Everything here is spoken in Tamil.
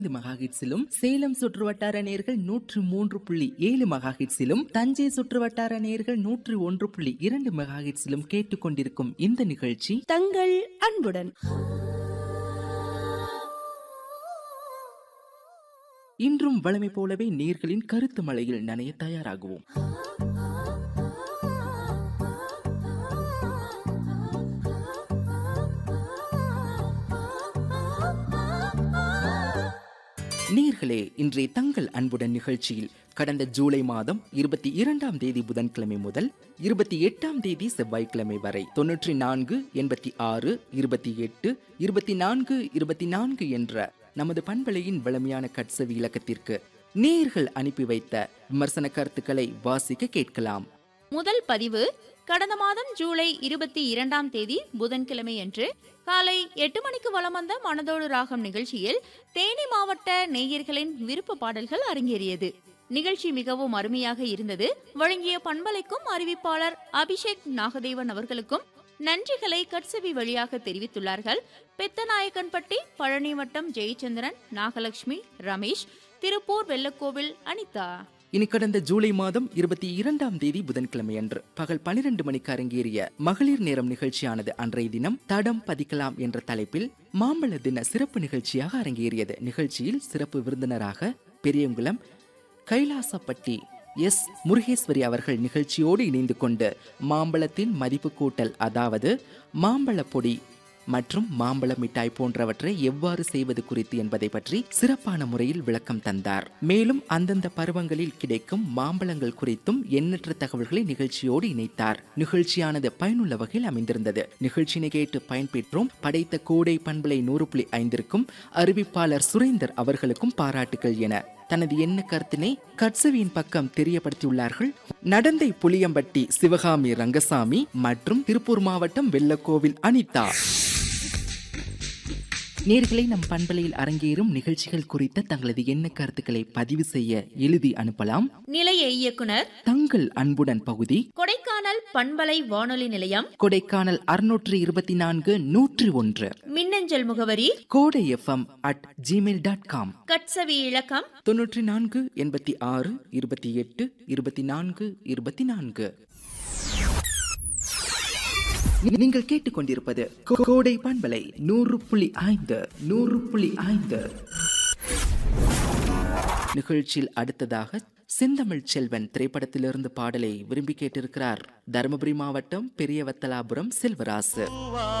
மெகாஹிட்ஸிலும் சேலம் சுற்றுவட்டார நேர்கள் நூற்று மூன்று புள்ளி ஏழு மெகாஹிட்ஸிலும் தஞ்சை சுற்றுவட்டார நேர்கள் நூற்று ஒன்று புள்ளி இரண்டு மெகாஹிட்ஸிலும் கேட்டுக்கொண்டிருக்கும் இந்த நிகழ்ச்சி தங்கள் அன்புடன் இன்றும் வழமை போலவே நேர்களின் கருத்து மழையில் நனைய தயாராகுவோம் நேர்களே இன்றைய தங்கள் அன்புடன் நிகழ்ச்சியில் கடந்த ஜூலை மாதம் இருபத்தி இரண்டாம் தேதி புதன்கிழமை முதல் இருபத்தி எட்டாம் தேதி செவ்வாய்க்கிழமை வரை தொன்னூற்றி நான்கு எண்பத்தி ஆறு இருபத்தி எட்டு இருபத்தி நான்கு இருபத்தி நான்கு என்ற நமது பண்பலையின் வளமையான கட்சவி இலக்கத்திற்கு நேர்கள் அனுப்பி வைத்த விமர்சன கருத்துக்களை வாசிக்க கேட்கலாம் முதல் பதிவு கடந்த மாதம் ஜூலை இருபத்தி இரண்டாம் தேதி புதன்கிழமையன்று காலை எட்டு மணிக்கு வலம் வந்த மனதோடு ராகம் நிகழ்ச்சியில் தேனி மாவட்ட நேயர்களின் விருப்ப பாடல்கள் அரங்கேறியது நிகழ்ச்சி மிகவும் அருமையாக இருந்தது வழங்கிய பண்பலைக்கும் அறிவிப்பாளர் அபிஷேக் நாகதேவன் அவர்களுக்கும் நன்றிகளை கட்சவி வழியாக தெரிவித்துள்ளார்கள் பெத்தநாயக்கன்பட்டி பழனி வட்டம் ஜெயச்சந்திரன் நாகலட்சுமி ரமேஷ் திருப்பூர் வெள்ளக்கோவில் அனிதா இனி கடந்த ஜூலை மாதம் இருபத்தி இரண்டாம் தேதி புதன்கிழமை அன்று பகல் பனிரெண்டு மணிக்கு அரங்கேறிய மகளிர் நேரம் நிகழ்ச்சியானது அன்றைய தினம் தடம் பதிக்கலாம் என்ற தலைப்பில் மாம்பழ தின சிறப்பு நிகழ்ச்சியாக அரங்கேறியது நிகழ்ச்சியில் சிறப்பு விருந்தினராக பெரியங்குளம் கைலாசப்பட்டி எஸ் முருகேஸ்வரி அவர்கள் நிகழ்ச்சியோடு இணைந்து கொண்டு மாம்பழத்தின் மதிப்பு கூட்டல் அதாவது மாம்பழ பொடி மற்றும் மாம்பழ மிட்டாய் போன்றவற்றை எவ்வாறு செய்வது குறித்து என்பதை பற்றி சிறப்பான முறையில் விளக்கம் தந்தார் மேலும் அந்தந்த பருவங்களில் கிடைக்கும் மாம்பழங்கள் குறித்தும் எண்ணற்ற தகவல்களை நிகழ்ச்சியோடு இணைத்தார் நிகழ்ச்சியானது பயனுள்ள வகையில் அமைந்திருந்தது நிகழ்ச்சியினை கேட்டு பயன்பெற்றோம் படைத்த கோடை பண்பலை நூறு புள்ளி ஐந்திற்கும் அறிவிப்பாளர் சுரேந்தர் அவர்களுக்கும் பாராட்டுகள் என தனது எண்ண கருத்தினை கட்சவியின் பக்கம் தெரியப்படுத்தியுள்ளார்கள் நடந்தை புளியம்பட்டி சிவகாமி ரங்கசாமி மற்றும் திருப்பூர் மாவட்டம் வெள்ளக்கோவில் அனிதா நேர்களை நம் பண்பலையில் அரங்கேறும் நிகழ்ச்சிகள் குறித்த தங்களது எண்ண கருத்துக்களை பதிவு செய்ய எழுதி அனுப்பலாம் நிலைய இயக்குனர் தங்கள் அன்புடன் பகுதி கொடைக்கானல் பண்பலை வானொலி நிலையம் கொடைக்கானல் அறுநூற்று இருபத்தி நான்கு நூற்றி ஒன்று மின்னஞ்சல் முகவரி Kodai FM at Gmail dot com கட்சவி இலக்கம் தொன்னூற்றி நான்கு எண்பத்தி ஆறு இருபத்தி எட்டு இருபத்தி நான்கு இருபத்தி நான்கு நீங்கள் கேட்டுக்கொண்டிருப்பது கோ- கோடை பண்பலை நூறு புள்ளி ஐந்து நூறு புள்ளி ஐந்து நிகழ்ச்சியில் அடுத்ததாக செந்தமிழ் செல்வன் திரைப்படத்திலிருந்து பாடலை விரும்பி கேட்டிருக்கிறார் தருமபுரி மாவட்டம் பெரியவத்தலாபுரம் செல்வராசு